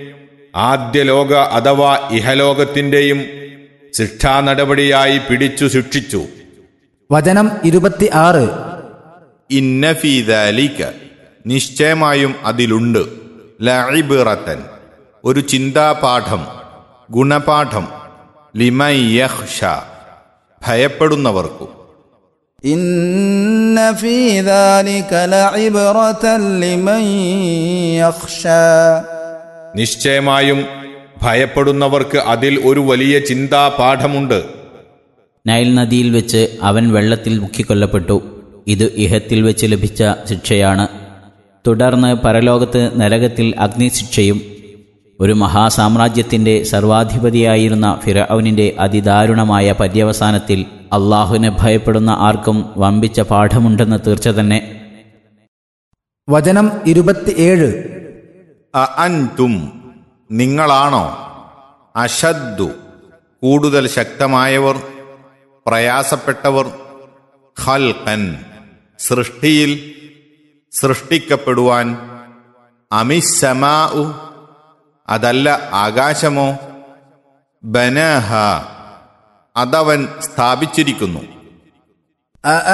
ആദ്യ ലോക അഥവാ ഇഹലോകത്തിന്റെയും ശിക്ഷാ നടപടിയായി പിടിച്ചു ശിക്ഷിച്ചു വചനം ഇരുപത്തി ആറ് ഇന്നഫീദാലിക്ക നിശ്ചയമായും അതിലുണ്ട് ലഇബിറത്തൻ ഒരു ചിന്താപാഠം ഗുണപാഠം ലിമയ്യഹ്ഷ ഭയപ്പെടുന്നവർക്കു إن في ذلك لعبرة لمن يخشى നിശ്ചയമായും ഭയപ്പെടുന്നവർക്ക് അതിൽ ഒരു വലിയ ചിന്താപാഠമുണ്ട് നൈൽ നദിയിൽ വെച്ച് അവൻ വെള്ളത്തിൽ മുക്കിക്കൊല്ലപ്പെട്ടു ഇത് ഇഹത്തിൽ വെച്ച് ലഭിച്ച ശിക്ഷയാണ് തുടർന്ന് പരലോകത്ത് നരകത്തിൽ അഗ്നിശിക്ഷയും ഒരു മഹാസാമ്രാജ്യത്തിന്റെ സർവാധിപതിയായിരുന്ന ഫിറൌനിന്റെ അതിദാരുണമായ പര്യവസാനത്തിൽ അള്ളാഹുവിനെ ഭയപ്പെടുന്ന ആർക്കും വമ്പിച്ച പാഠമുണ്ടെന്ന് തീർച്ച തന്നെ വചനം ഇരുപത്തിയേഴ് അ അൻതും നിങ്ങളാണോ അഷദ്ദു കൂടുതൽ ശക്തമായവർ പ്രയാസപ്പെട്ടവർ ഖൽഖൻ സൃഷ്ടിയിൽ സൃഷ്ടിക്കപ്പെടുവാൻ അമിസമാഉ അതല്ല ആകാശമോ ബനഹ അതവൻ സ്ഥാപിച്ചിരിക്കുന്നു